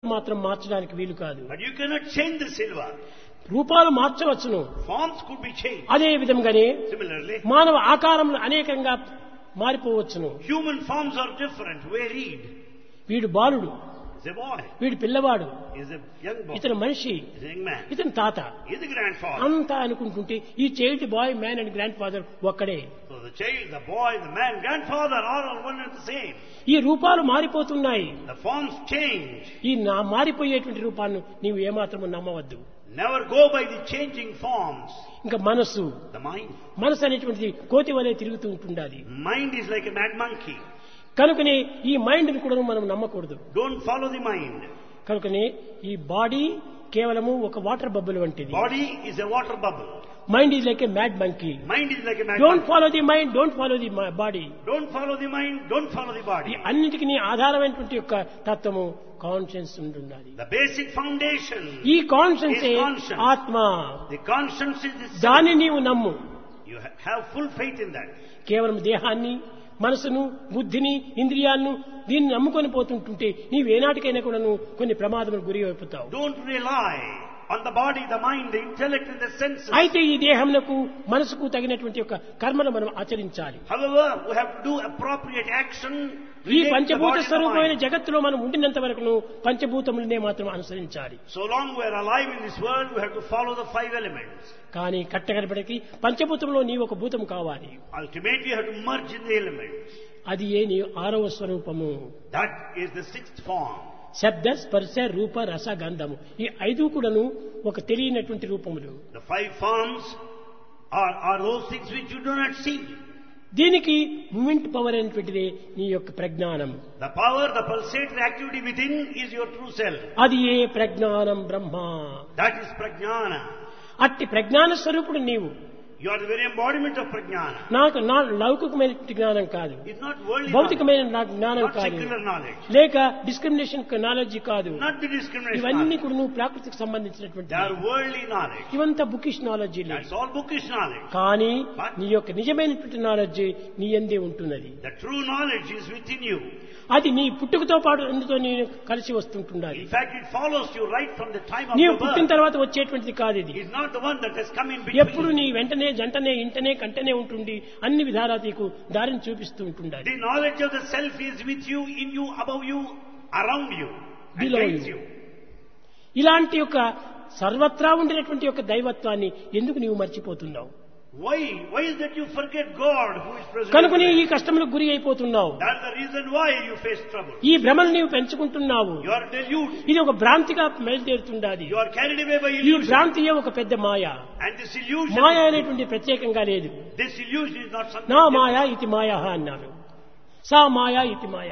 మాత్రం మార్చడానికి వీలు కాదు But you cannot change the silver. రూపాలు మార్చవచ్చును Forms could be changed. అదే విధంగానే Similarly, మానవ ఆకారములు అనేకంగా మారిపోవచ్చును human forms are different, varied. వీడు బాలుడు He's a boy. వీడు పిల్లవాడు He's a young boy. ఇతను మనిషి He's a young man. ఇతను తాత He's a grandfather. అంతా అనుకుంటుంటే ఈ child boy man and grandfather ఒక్కడే So the child, the boy, the man, grandfather are all one and the same. ఈ రూపాలు మారిపోతున్నాయి The forms change. ఈ నా మారిపోయేటువంటి రూపాలను నీవు ఏమాత్రము నమ్మవద్దు Never go by the changing forms. ఇంకా మనస్సు The mind. మనసు అనేటువంటిది కోతి వలె తిరుగుతూ ఉంటుండాలి Mind is like a mad monkey. కనుకనే ఈ మైండ్ని కూడా మనం నమ్మకూడదు Don't follow the mind. కనుకనే ఈ బాడీ కేవలము ఒక వాటర్ బబుల్ వంటిది Body is a water bubble. Mind is like a mad monkey Mind is like a mad don't monkey. Follow the mind don't follow the body Don't follow the mind. Don't follow the ఈ body. అన్నిటికీ నీ ఆధారమైనటువంటి యొక్క తత్వము conscience ఉంటుండాలి The basic foundation. ఈ conscience Is conscience. ఆత్మ The conscience is the దాన్ని self. నీవు నమ్ము You ha- have full faith in that. కేవలం దేహాన్ని మనసును బుద్ధిని ఇంద్రియాలను దీన్ని నమ్ముకొని పోతుంటుంటే నీవేనాటికైనా కూడా నువ్వు కొన్ని ప్రమాదములకు గురి అయిపోతావు Don't rely on the body, the mind, the intellect, and the senses. అయితే ఈ దేహమునకు మనసుకు తగినటువంటి యొక్క కర్మను మనం ఆచరించాలి However, we have to do appropriate action. ఈ relate the పంచభూత body and the స్వరూపమైన mind. జగత్తులో మనం ఉండినంత వరకు పంచభూతములనే మాత్రం అనుసరించాలి So long we are alive in this world, we have to follow the five elements. కానీ కట్టగడపడికి పంచభూతంలో నీ ఒక భూతం కావాలి Ultimately, you have to merge in the elements. అది ఏ నీ ఆరవ స్వరూపము That is the sixth form. శబ్ద స్పర్శ రూప రస గంధము ఈ ఐదు కూడాను ఒక తెలియనటువంటి రూపములు The five forms are, are those things which you do not see. దీనికి మూమెంట్ పవర్ అనేటువంటిదే నీ యొక్క ప్రజ్ఞానం The power, the pulsatory activity within is your true self. అది ఏ ప్రజ్ఞానం బ్రహ్మ That is prajnana. అట్టి ప్రజ్ఞాన స్వరూపుడు నీవు You are the very embodiment of prajnana. నాకు నా లౌకికమైన జ్ఞానం కాదు It's not worldly knowledge, భౌతికమైన నా జ్ఞానం not కాదు secular knowledge, లేక డిస్క్రిమినేషన్ నాలెడ్జ్ కాదు not the discrimination ఇవన్నీ knowledge. కూడా నువ్వు ప్రాకృతికి సంబంధించినటువంటి They are worldly knowledge. ఇవంతా bookish knowledge That's all bookish knowledge. కానీ But- నీ యొక్క నిజమైనటువంటి నాలెడ్జ్ నీ ఎందే ఉంటున్నది The true knowledge is within you. అది నీ పుట్టుకతో పాటు ఎందుతో నేను కలిసి వస్తుంటుండాలి In fact, it follows you right from the time of నీవు your పుట్టిన birth. తర్వాత వచ్చేటువంటిది కాదు ఇది It's not the one that has come in ఎప్పుడు between. నీ వెంటనే జంటనే ఇంటనే కంటనే ఉంటుండి అన్ని విధాలా నీకు దారిని చూపిస్తూ ఉంటుండాలి The knowledge of the self is with you, in you, above you, around you, and Below guides you. you. ఇలాంటి యొక్క సర్వత్రా ఉండినటువంటి యొక్క దైవత్వాన్ని ఎందుకు నీవు మర్చిపోతున్నావు Why? Why is that you forget God who is present? కనుకనే ఈ everywhere? కష్టములకు గురి అయిపోతున్నావు That's the reason why you face trouble. ఈ భ్రమలు నీవు పెంచుకుంటున్నావు You are deluded. ఇది ఒక భ్రాంతిగా బయలుదేరుతుండాది You are carried away by ఈ illusion. భ్రాంతియే ఒక పెద్ద మాయ And this illusion, మాయ అనేటువంటి ప్రత్యేకంగా లేదు this illusion is not something నా different. మాయ ఇది మాయ అన్నారు సా మాయ ఇది మాయ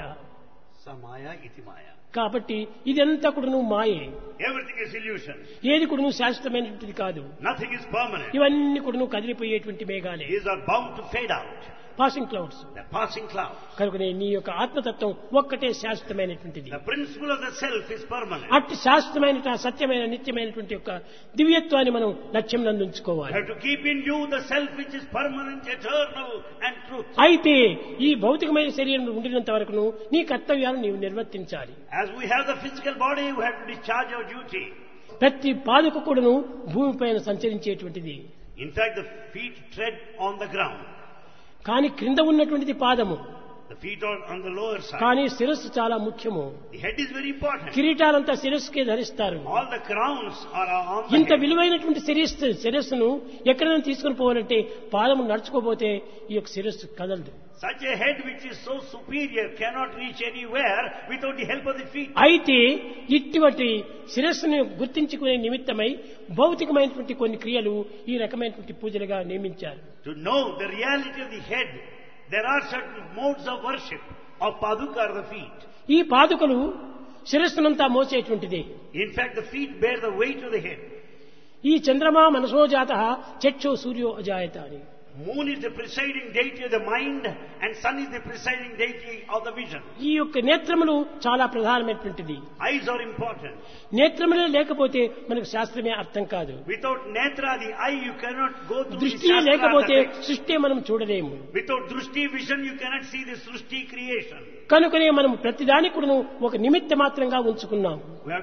Samaya iti maya. కాబట్టి ఇదంతా కూడా నువ్వు మాయే Everything is illusion. ఏది కూడా నువ్వు శాశ్వతమైనటువంటిది కాదు Nothing is permanent. ఇవన్నీ కూడా నువ్వు కదిలిపోయేటువంటి మేఘాలే These are bound to fade out. Passing clouds The passing cloud. కనుకనే నీ యొక్క ఆత్మతత్వం ఒక్కటే శాశ్వతమైనటువంటిది The principle of the self is permanent. అట్టి శాశ్వతమైన సత్యమైన నిత్యమైనటువంటి యొక్క దివ్యత్వాన్ని మనం లక్ష్యం You నందుంచుకోవాలి have to keep in you the self which is permanent, eternal, and truth. అయితే ఈ భౌతికమైన శరీరం ఉండినంత వరకును నీ కర్తవ్యాలను నీవు నిర్వర్తించాలి As we have the physical body, we have to discharge our duty. ప్రతి పాదుక కూడాను భూమిపైన సంచరించేటువంటిది In fact, the feet tread on the ground. కానీ క్రింద ఉన్నటువంటిది పాదము The feet are on the lower side. కానీ శిరస్సు చాలా ముఖ్యము The head is very important. కిరీటాలంతా శిరస్సుకే ధరిస్తారు All the crowns are on the ఇంత head. విలువైనటువంటి శిరస్సు శిరస్సును ఎక్కడైనా తీసుకుని పోవాలంటే పాదము నడుచుకోపోతే ఈ యొక్క శిరస్సు కదలదు Such a head which is so superior cannot reach anywhere without the help of the feet. అయితే ఇటువంటి శిరస్సును గుర్తించుకునే నిమిత్తమై భౌతికమైనటువంటి కొన్ని క్రియలు ఈ రకమైనటువంటి పూజలుగా నియమించారు To know the reality of the head, there are certain modes of worship of paduka or the feet. ఈ పాదుకలు శిరస్సునంతా మోసేటువంటిది In fact, the feet bear the weight of the head. ఈ చంద్రమా మనసో జాత చక్షో సూర్యో అజాయత అని Moon is the presiding deity of the mind, and sun is the presiding deity of the vision. ఈ యొక్క నేత్రములు చాలా ప్రధానమైనటువంటిది Eyes are important. నేత్రములే లేకపోతే మనకు శాస్త్రమే అర్థం కాదు Without netra, the eye, you cannot go through the దృష్టియే shastra, లేకపోతే the text. సృష్టి మనం చూడలేము Without drushti vision, you cannot see the srushti creation. కనుకనే మనం ప్రతిదానికి కూడా ఒక నిమిత్త మాత్రంగా ఉంచుకున్నాం We have